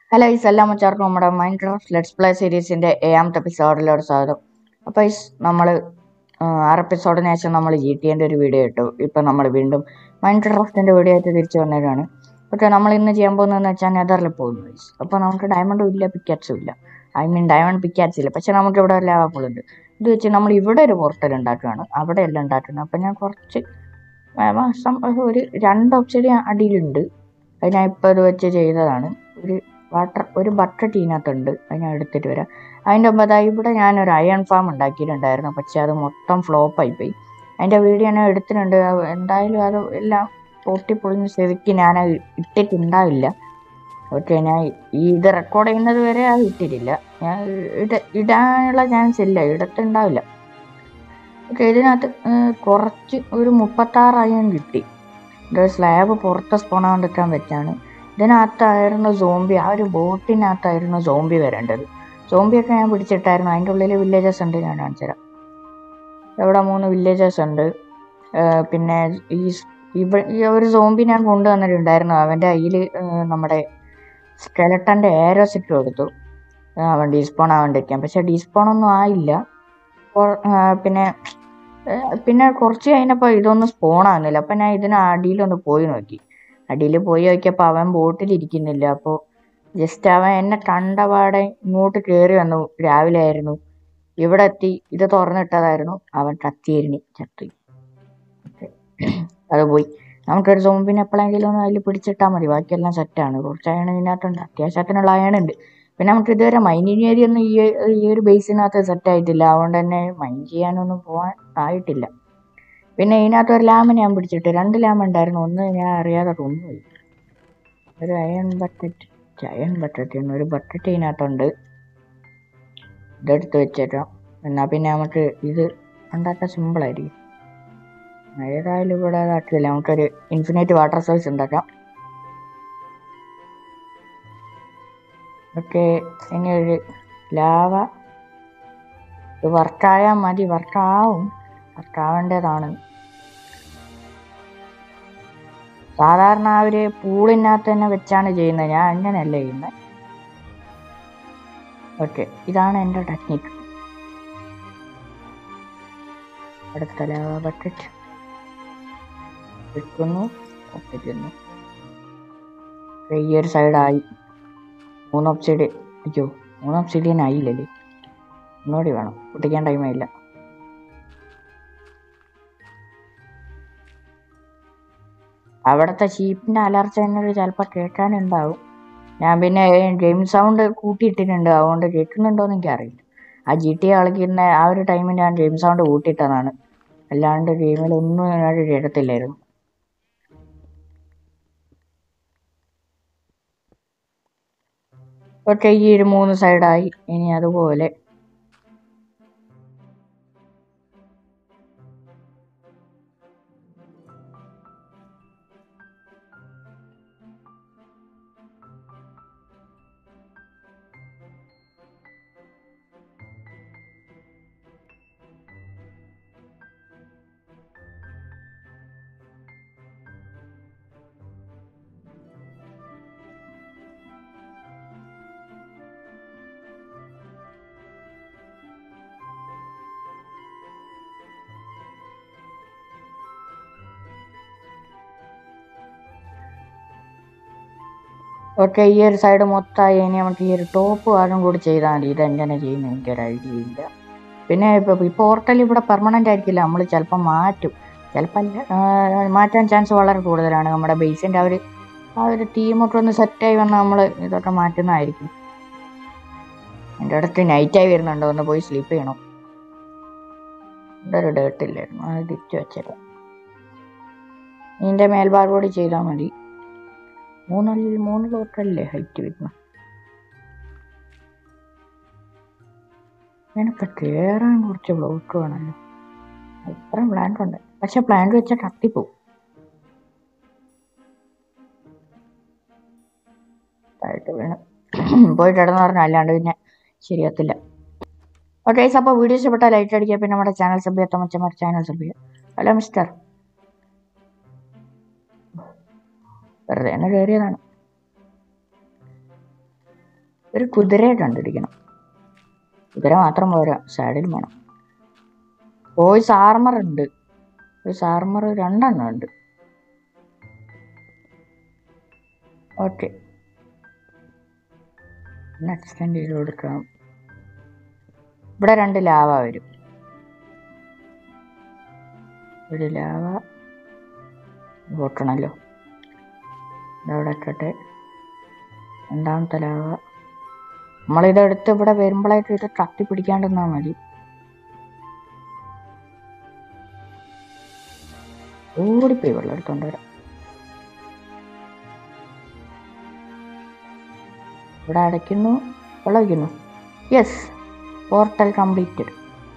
Hello ഈ എല്ലാ മച്ചാർക്കും നമ്മുടെ മൈൻഡ് ക്രാഫ്റ്റ് ലെറ്റ്സ് പ്ലേ സീരീസിൻ്റെ ഏഴാമത്തെ എപ്പിസോഡിലോട് സ്വാഗതം അപ്പോൾ ഈ നമ്മൾ ആറ് എപ്പിസോഡിന് ശേഷം നമ്മൾ ജി ടി എൻ്റെ ഒരു വീഡിയോ ഇട്ടു ഇപ്പം നമ്മൾ വീണ്ടും മൈൻഡ് ക്രാഫ്റ്റിൻ്റെ വീഡിയോ ആയിട്ട് തിരിച്ചു വന്നേക്കാണ് പക്ഷേ നമ്മൾ ഇന്ന് ചെയ്യാൻ പോകുന്നതെന്ന് വെച്ചാൽ നെതറിൽ പോകുന്നു guys. അപ്പോൾ നമുക്ക് ഡയമണ്ടും ഇല്ല പിക്കാറ്റ്സും ഇല്ല ഐ മീൻ ഡയമണ്ട് പിക്കാറ്റ്സ് ഇല്ല പക്ഷേ നമുക്ക് ഇവിടെ ലാവാപ്പുൾ ഉണ്ട് ഇത് വെച്ച് നമ്മൾ ഇവിടെ ഒരു പോർട്ടൽ ഉണ്ടാക്കുകയാണ് അവിടെ എല്ലാം ഉണ്ടാക്കുന്നത് അപ്പോൾ ഞാൻ കുറച്ച് ആ, മാസം ഒരു രണ്ട് ഓപ്ഷൻ അടിയിലുണ്ട് അത് ഞാൻ ഇപ്പോൾ ഇത് വെച്ച് ചെയ്തതാണ് ഒരു വാട്ടർ ഒരു ബക്കറ്റ് ഇതിനകത്തുണ്ട് അത് ഞാൻ എടുത്തിട്ട് വരാം അതിൻ്റെ മുമ്പ് ദാ ഇവിടെ ഞാനൊരു അയൺ ഫാം ഉണ്ടാക്കിയിട്ടുണ്ടായിരുന്നു പക്ഷേ അത് മൊത്തം ഫ്ലോപ്പ് ആയിപ്പോയി അതിൻ്റെ വീഡിയോ ഞാൻ എടുത്തിട്ടുണ്ട് അത് എന്തായാലും അത് എല്ലാം പൊട്ടിപ്പൊളിഞ്ഞ് സ്ഥിതിക്ക് ഞാൻ അത് ഇട്ടിട്ടുണ്ടാവില്ല ഓക്കെ ഞാൻ ഈ ഇത് റെക്കോർഡ് ചെയ്യുന്നത് വരെ അത് ഇട്ടിട്ടില്ല ഞാൻ ഇട ഇടാനുള്ള ചാൻസ് ഇല്ല ഇടത്തുണ്ടാവില്ല ഓക്കെ ഇതിനകത്ത് ഏർ, കുറച്ച് ഒരു മുപ്പത്താറ് അയൺ കിട്ടി ഇത് സ്ലാബ് പുറത്ത് സ്പോണാണ്ടിരിക്കാൻ വെച്ചാണ് ഇതിനകത്തായിരുന്നു സോംബി ആ ഒരു ബോട്ടിനകത്തായിരുന്നു സോംബി വരേണ്ടത് സോംബിയൊക്കെ ഞാൻ പിടിച്ചിട്ടായിരുന്നു അതിൻ്റെ ഉള്ളിൽ വില്ലേജസ് ഉണ്ട് ഞാൻ കാണിച്ചു തരാം ഇവിടെ മൂന്ന് വില്ലേജസ് ഉണ്ട് ഏർ പിന്നെ ഈ സ്- ഇവ ഈ ഒരു സോംബി ഞാൻ കൊണ്ടുവന്നിട്ടുണ്ടായിരുന്നു അവൻ്റെ കയ്യിൽ നമ്മുടെ സ്കെലട്ടൻ്റെ ഏരോസ് ഇട്ട് കൊടുത്തു ആ, അവൻ ഡീസ്പോൺ ആവാണ്ടിരിക്കാൻ പക്ഷെ ഡീസ്പോൺ ഒന്നും ആയില്ല കൊ- ആ, പിന്നെ ഏ, പിന്നെ കുറച്ച് കഴിഞ്ഞപ്പോൾ ഇതൊന്നും സ്പോൺ ആകുന്നില്ല അപ്പം ഞാൻ ഇതിന് അടിയിലൊന്ന് പോയി നോക്കി അടിയിൽ പോയി നോക്കിയപ്പോൾ അവൻ ബോട്ടിൽ ഇരിക്കുന്നില്ല അപ്പോൾ ജസ്റ്റ് അവൻ എന്നെ കണ്ടപാടെ ഇങ്ങോട്ട് കയറി വന്നു രാവിലെ ആയിരുന്നു ഇവിടെ എത്തി ഇത് തുറന്നിട്ടതായിരുന്നു അവൻ കത്തിയേരിണി ചത്തു അത് പോയി നമുക്കൊരു സോമ്പിനെ എപ്പോഴെങ്കിലും ഒന്ന് അതിൽ പിടിച്ചിട്ടാൽ മതി ബാക്കിയെല്ലാം സെറ്റാണ് കുറച്ച് അയൺ ഇതിനകത്തുണ്ട് അത്യാവശ്യത്തിനുള്ള അയൺ ഉണ്ട് പിന്നെ നമുക്ക് ഇതുവരെ മൈനിങ് ഏരിയ ഒന്നും ഈ ഈ ഒരു ബേസിനകത്ത് സെറ്റ് ആയിട്ടില്ല അതുകൊണ്ട് തന്നെ മൈൻ ചെയ്യാനൊന്നും പോകാൻ ആയിട്ടില്ല പിന്നെ ഇതിനകത്ത് ഒരു ലാമ ഞാൻ പിടിച്ചിട്ട് രണ്ട് ലാമ ഉണ്ടായിരുന്നു ഒന്ന് ഞാൻ അറിയാതെ കൊന്നുപോയി ഒരു അയൺ ബക്കറ്റ് അയൺ ബക്കറ്റ് ഒരു ബക്കറ്റ് ഇതിനകത്തുണ്ട് ഇതെടുത്ത് വെച്ചേക്കാം എന്നാൽ പിന്നെ നമുക്ക് ഇത് ഉണ്ടാക്കാൻ സിമ്പിളായിരിക്കും ഏതായാലും ഇവിടെ ഇതാക്കില്ല നമുക്കൊരു ഇൻഫിനിറ്റ് വാട്ടർ സോഴ്സ് ഉണ്ടാക്കാം ഓക്കെ ഇനി ഒരു ലാവ ഇത് വർക്കായാൽ മതി വർക്കാവും വർക്കാവേണ്ടതാണ് സാധാരണ ആ ഒരു പൂളിനകത്ത് തന്നെ വെച്ചാണ് ചെയ്യുന്നത് ഞാൻ അങ്ങനെയല്ല ചെയ്യുന്നത് ഓക്കെ ഇതാണ് എൻ്റെ ടെക്നിക്ക് അടുത്ത ലാവ ബക്കറ്റ് വെക്കുന്നു ഒപ്പിക്കുന്നു ഈ ഒരു സൈഡായി മൂന്ന് ഒപ്സൈഡ് അയ്യോ മൂന്ന് ഒപ്സൈഡിയൻ ആയില്ലല്ലേ ഒന്നുകൂടി വേണം പൊട്ടിക്കാൻ ടൈമായില്ല അവിടുത്തെ ഷീപ്പിൻ്റെ അലർച്ച എന്നൊരു ചിലപ്പോൾ കേൾക്കാനുണ്ടാവും ഞാൻ പിന്നെ ഗെയിം സൗണ്ട് കൂട്ടിയിട്ടിട്ടുണ്ട് അതുകൊണ്ട് കേൾക്കുന്നുണ്ടോയെന്ന് എനിക്കറിയില്ല ആ ജി ടി കളിക്കുന്ന ആ ഒരു ടൈമിൽ ഞാൻ ഗെയിം സൗണ്ട് കൂട്ടിയിട്ടതാണ് അല്ലാണ്ട് ഗെയിമിലൊന്നും ഞാൻ കേൾക്കത്തില്ലായിരുന്നു ഓക്കെ ഈ ഒരു മൂന്ന് സൈഡായി ഇനി അതുപോലെ ഓക്കെ ഈ ഒരു സൈഡ് മൊത്തമായി ഇനി നമുക്ക് ഈ ഒരു ടോപ്പ് ഭാഗം കൂടി ചെയ്താൽ മതി ഇതെങ്ങനെ ചെയ്യുന്നത് എനിക്കൊരു ഐഡിയ ഇല്ല പിന്നെ ഇപ്പോൾ ഈ പോർട്ടൽ ഇവിടെ പെർമനൻ്റ് ആയിരിക്കില്ല നമ്മൾ ചിലപ്പോൾ മാറ്റും ചിലപ്പോൾ അല്ല, ആ, മാറ്റാൻ ചാൻസ് വളരെ കൂടുതലാണ് നമ്മുടെ ബേസിൻ്റെ ആ ഒരു ആ ഒരു ടീമൊക്കെ ഒന്ന് സെറ്റായി വന്നാൽ നമ്മൾ ഇതൊക്കെ മാറ്റുന്നതായിരിക്കും എൻ്റെ അടുത്ത് നൈറ്റായി വരുന്നുണ്ട് ഒന്ന് പോയി സ്ലീപ്പ് ചെയ്യണം ഇവിടെ ഒരു ഡേർട്ട് ഇല്ലായിരുന്നു അത് തിരിച്ചു വെച്ചേക്കാം ഇതിൻ്റെ മേൽഭാഗം കൂടി ചെയ്താൽ മതി മൂന്നല്ല മൂന്ന് ലോക്കല്ലേ ഹൈറ്റ് വരുന്നത് ഞാനിപ്പോൾ കയറാൻ കുറച്ച് ബ്ലോക്ക് വേണമല്ലോ ഇത്രയും പ്ലാന്റ് ഉണ്ട് പക്ഷെ പ്ലാന്റ് വെച്ചാൽ കത്തിപ്പോവും ആയിട്ട് വീണ് പോയിട്ട് ഇടന്ന് പറഞ്ഞാൽ അല്ലാണ്ട് പിന്നെ ശരിയാത്തില്ല ഓക്കെ അപ്പോൾ വീഡിയോ ഇഷ്ടപ്പെട്ടാൽ ലൈറ്റ് അടിക്കുക പിന്നെ നമ്മുടെ ചാനൽ സബ് ചെയ്യാത്ത മച്ചന്മാർ ചാനൽ സബ് ചെയ്യുക ഹലോ മിസ്റ്റർ വെറുതെ തന്നെ കയറിയതാണ് ഒരു കുതിരയെ കണ്ടുപിടിക്കണം കുതിര മാത്രം പോരാ സൈഡിൽ വേണം വോയിസ് ആർമർ ഉണ്ട് വോയിസ് ആർമർ രണ്ടെണ്ണം ഉണ്ട് ഓക്കെ എക്സ്റ്റെൻഡ് ചെയ്ത് കൊടുക്കാം ഇവിടെ രണ്ട് ലാവ വരും ഒരു ലാവ പൊട്ടണല്ലോ ഇതവിടെ ഇട്ടിട്ട് രണ്ടാമത്തെ ലാവ നമ്മളിതെടുത്ത് ഇവിടെ വരുമ്പോഴായിട്ട് ഇത് തട്ടി പിടിക്കാണ്ടിരുന്നാൽ മതി ഓടിപ്പോയി വെള്ളം എടുത്തോണ്ട് വരാം ഇവിടെ അടയ്ക്കുന്നു വെള്ളം ഒഴിക്കുന്നു യെസ് പോർട്ടൽ കംപ്ലീറ്റഡ്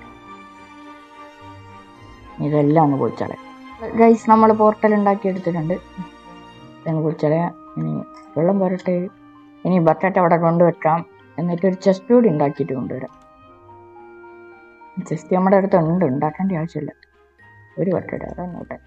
ഇതെല്ലാം ഒന്ന് പൊളിച്ചളയാം ഗൈസ് നമ്മൾ പോർട്ടൽ ഉണ്ടാക്കി എടുത്തിട്ടുണ്ട് ഇതൊന്ന് പൊളിച്ചളയാം ഇനി വെള്ളം വരട്ടെ ഇനി ബക്കറ്റ് അവിടെ കൊണ്ടുവെക്കാം എന്നിട്ട് ഒരു ചെസ്റ്റ് കൂടി ഉണ്ടാക്കിയിട്ട് കൊണ്ടുവരാം ചെസ്റ്റ് നമ്മുടെ അടുത്ത് ഉണ്ട് ഉണ്ടാക്കേണ്ട ആവശ്യമില്ല ഒരു ബക്കറ്റ് അതങ്ങോട്ടെ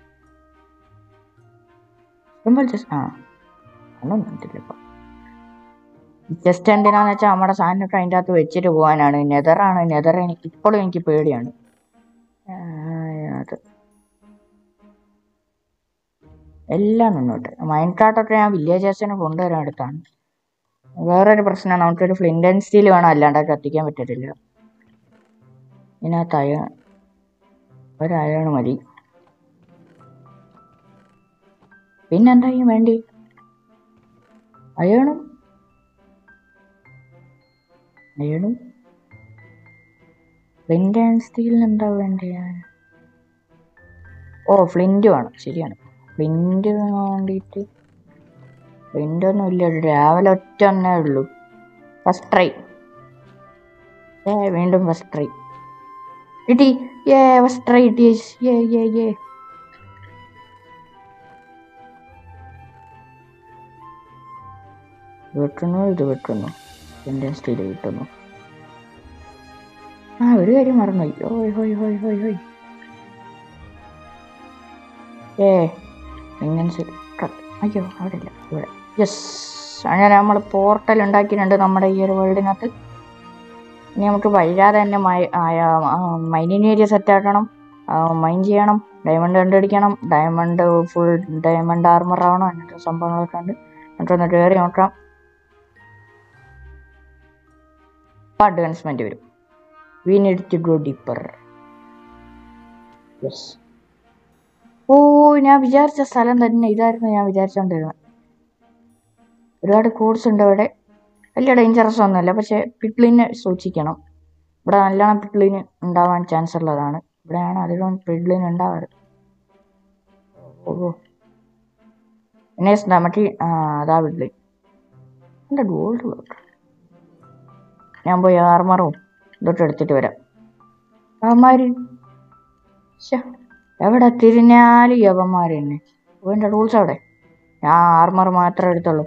സിമ്പിൾ ചെസ്റ്റ് ആ ഒന്നും പറ്റില്ല ഇപ്പം ജസ്റ്റ് എന്തിനാന്ന് വെച്ചാൽ നമ്മുടെ സാധനമൊക്കെ അതിൻ്റെ അകത്ത് വെച്ചിട്ട് പോകാനാണ് നെതറാണ് നെതർ എനിക്ക് ഇപ്പോഴും എനിക്ക് പേടിയാണ് ആ, അത് എല്ലാം നിന്നോട്ട് മൈൻഡ് കാർട്ടൊക്കെ ഞാൻ വില്ലേജേഴ്സിനെ കൊണ്ടുവരാൻ അടുത്താണ് വേറൊരു പ്രശ്നം നമുക്കൊരു ഫ്ലിൻ്റ് ആൻഡ് സ്റ്റീൽ വേണം അല്ലാണ്ട് കത്തിക്കാൻ പറ്റത്തില്ല ഇതിനകത്ത് അയ ഒരു അയാണ് മതി പിന്നെന്താ ഈ വേണ്ടി അയണും അയണും ഫ്ലിൻ്റ് ആൻഡ് സ്റ്റീലിന് എന്താ വേണ്ടിയ ഓ ഫ്ലിൻ്റ് വേണം ശരിയാണ് ഫ്ലിൻ്റ് വേണ്ടിയിട്ട് ഫ്ലിൻ്റ് ഒന്നും ഇല്ല രാവിലെ ഒറ്റ ഒന്നേ ഉള്ളൂ ഫസ്റ്റ് ട്രൈ ഏ വീണ്ടും ഫസ്റ്റ് ട്രൈ കിട്ടി ഏ ഫസ്റ്റ് ട്രൈ കിട്ടി ഏ ഏ ഏ വെട്ടുന്നു ഇത് വെട്ടുന്നു എൻ്റെ സ്റ്റീൽ കിട്ടുന്നു ആ ഒരു കാര്യം മറന്നുപോയി ഓയ് ഹോയ് ഹോയ് ഹോയ് ഹോയ് ഏ ഇങ്ങനെ ശരി ക- അയ്യോ അവിടെ ഇല്ല ഇവിടെ യെസ് അങ്ങനെ നമ്മൾ പോർട്ടൽ ഉണ്ടാക്കിയിട്ടുണ്ട് നമ്മുടെ ഈ ഒരു വേൾഡിനകത്ത് ഇനി നമുക്ക് വൈകാതെ തന്നെ മൈനിങ് ഏരിയ സെറ്റ് ആക്കണം മൈൻ ചെയ്യണം ഡയമണ്ട് കണ്ടുപിടിക്കണം ഡയമണ്ട് ഫുൾ ഡയമണ്ട് ആർമർ ആവണം അങ്ങനത്തെ സംഭവങ്ങളൊക്കെ ഉണ്ട് എന്നിട്ടൊന്ന് കയറി നോക്കാം ഇപ്പം അഡ്വാൻസ്മെന്റ് വരും we need to go deeper yes oh ഞാൻ വിചാരിച്ച സ്ഥലം തന്നെ ഇതായിരുന്നു ഞാൻ വിചാരിച്ചോണ്ടിരുന്നത് ഒരുപാട് കോഴ്സ് ഉണ്ട് ഇവിടെ വലിയ ഡേഞ്ചറസ് ഒന്നുമല്ല പക്ഷെ പിക്ലിന് സൂക്ഷിക്കണം ഇവിടെ നല്ലോണം പിക്ലിന് ഉണ്ടാവാൻ ചാൻസ് ഉള്ളതാണ് ഇവിടെയാണ് അധികം പിക്ലിന് ഉണ്ടാവാറ് ഓ പിന്നെ നമുക്ക് ആ അതാ പിക്ലിൻ എൻ്റെ ഗോൾഡ് വർക്ക് ഞാൻ പോയി ആർമറും ഇതൊക്കെ എടുത്തിട്ട് വരാം അവന്മാര് ശ്ശെ, എവിടെ തിരിഞ്ഞാലും യവന്മാർ തന്നെ ഇവൻ്റെ റൂൾസ് അവിടെ ഞാൻ ആർമർ മാത്രമേ എടുത്തുള്ളൂ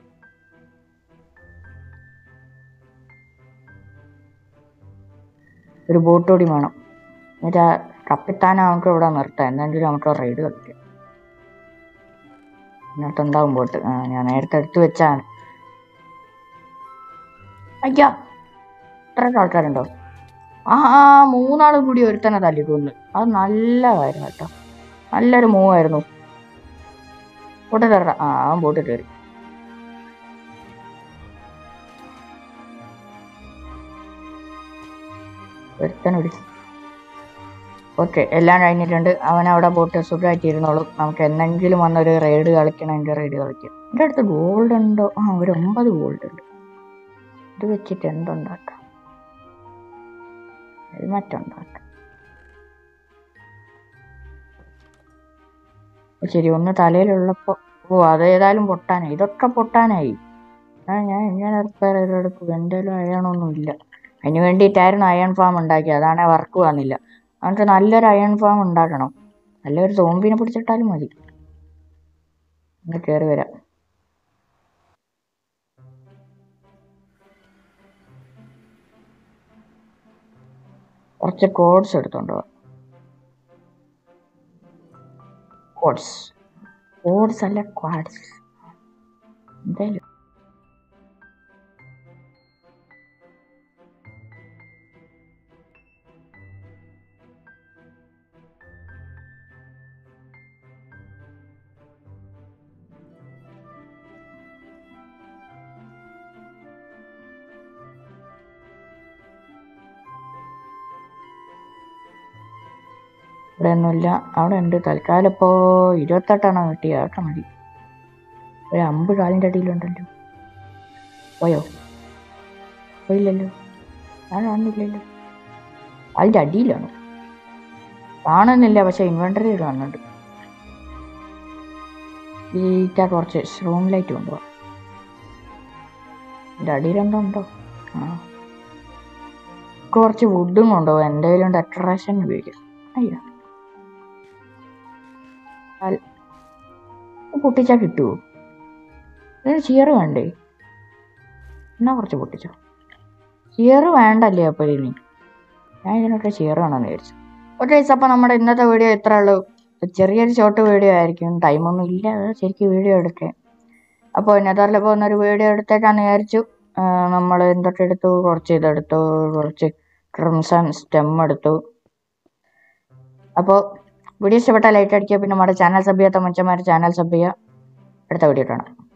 ഒരു ബോട്ട് കൂടി വേണം എന്നിട്ട് ആ കപ്പിത്താനെ നമുക്ക് ഇവിടെ നിർത്താം എന്തെങ്കിലും നമുക്ക് റൈഡ് കളിക്കാം ഇതിനകത്തുണ്ടാവും ബോട്ട് ആ ഞാൻ നേരത്തെ എടുത്തു വെച്ചാണ് അയ്യോ ഇത്രയൊക്കെ ആൾക്കാരുണ്ടോ ആ ആ മൂന്നാളും കൂടി ഒരുത്തനെ തല്ലിക്കൊന്നു അത് നല്ലതായിരുന്നു കേട്ടോ നല്ലൊരു മൂവ് ആയിരുന്നു ബോട്ട് കയറ ആ അവൻ ബോട്ട് കയറി ഒരുത്തനൊരു ഓക്കെ എല്ലാം കഴിഞ്ഞിട്ടുണ്ട് അവൻ അവിടെ ബോട്ട് സുഖമായിട്ട് ഇരുന്നോളും നമുക്ക് എന്തെങ്കിലും വന്നൊരു റൈഡ് കളിക്കണമെങ്കിൽ റൈഡ് കളിക്കാം എൻ്റെ അടുത്ത് ഗോൾഡ് ഉണ്ടോ ആ ഒരു ഒമ്പത് ഗോൾഡ് ഉണ്ട് ഇത് വെച്ചിട്ട് എന്തുണ്ടാക്കാം ഹെൽമറ്റ് ഉണ്ടാക്കാം ശരി ഒന്ന് തലയിലുള്ളപ്പോ ഓ അതേതായാലും പൊട്ടാനായി ഇതൊക്കെ പൊട്ടാനായി ആ ഞാൻ ഇങ്ങനെ റിപ്പയർ ചെയ്തെടുക്കും എൻ്റെ അയണൊന്നും ഇല്ല അതിന് വേണ്ടിയിട്ടായിരുന്നു അയൺ ഫാം ഉണ്ടാക്കിയത് അതാണ് വർക്ക് വന്നില്ല എന്നിട്ട് നല്ലൊരു അയൺ ഫാം ഉണ്ടാക്കണം നല്ലൊരു സോമ്പിനെ പിടിച്ചിട്ടാലും മതി ഒന്ന് കയറി വരാം കുറച്ച് കോഡ്സ് എടുത്തോണ്ട് പോവാം കോഡ്സ് കോഡ്സ് അല്ല ക്വാഡ്സ് എന്തായാലും ഇവിടെ ഒന്നുമില്ല അവിടെ ഉണ്ട് തൽക്കാലം ഇപ്പോൾ ഇരുപത്തെട്ടെണ്ണം കിട്ടി അതൊക്കെ മതി ഒരു അമ്പ് കാലിൻ്റെ അടിയിലുണ്ടല്ലോ പോയോ പോയില്ലല്ലോ ഞാൻ കാണുന്നില്ലല്ലോ അതിൻ്റെ അടിയിലാണ് കാണുന്നില്ല പക്ഷെ ഇൻവെൻറ്ററിയിൽ കാണുന്നുണ്ട് ഈറ്റ കുറച്ച് സ്ട്രോങ് ലൈറ്റ് കൊണ്ടുപോകാം എൻ്റെ അടിയിലെന്തോ ഉണ്ടോ ആ കുറച്ച് വുഡും കൊണ്ടുപോകാം എൻ്റെ കയ്യിലുണ്ട് അട്രാക്ഷൻ ഉപയോഗിക്കാം അയ്യോ അൽ- പൊട്ടിച്ചാൽ കിട്ടുമോ ഇതിന് ചിയർ വേണ്ടേ എന്നാ കുറച്ച് പൊട്ടിച്ചോ ചിയർ വേണ്ടല്ലേ അപ്പോൾ ഇനി ഞാൻ ഇതിനൊക്കെ ചിയർ വേണമെന്ന് വിചാരിച്ചു ഓക്കെ അപ്പോൾ നമ്മുടെ ഇന്നത്തെ വീഡിയോ ഇത്ര ഉള്ളൂ ചെറിയൊരു ഷോർട്ട് വീഡിയോ ആയിരിക്കും ടൈമൊന്നും ഇല്ല അത് ശരിക്കും വീഡിയോ എടുക്കാൻ അപ്പോൾ ഇന്നത്തെ പോകുന്നൊരു വീഡിയോ എടുത്തേക്കാന്ന് വിചാരിച്ചു നമ്മൾ എന്തൊക്കെ എടുത്തു കുറച്ച് ഇതെടുത്തു കുറച്ച് ക്രിംസൺ സ്റ്റെം എടുത്തു അപ്പോൾ വീഡിയോ ഇഷ്ടപ്പെട്ടാൽ ലൈറ്റ് അടിക്കുക പിന്നെ നമ്മുടെ ചാനൽ സബ് ചെയ്യാത്ത മച്ചന്മാർ ചാനൽ സബ് ചെയ്യുക അടുത്ത വീഡിയോ കാണാം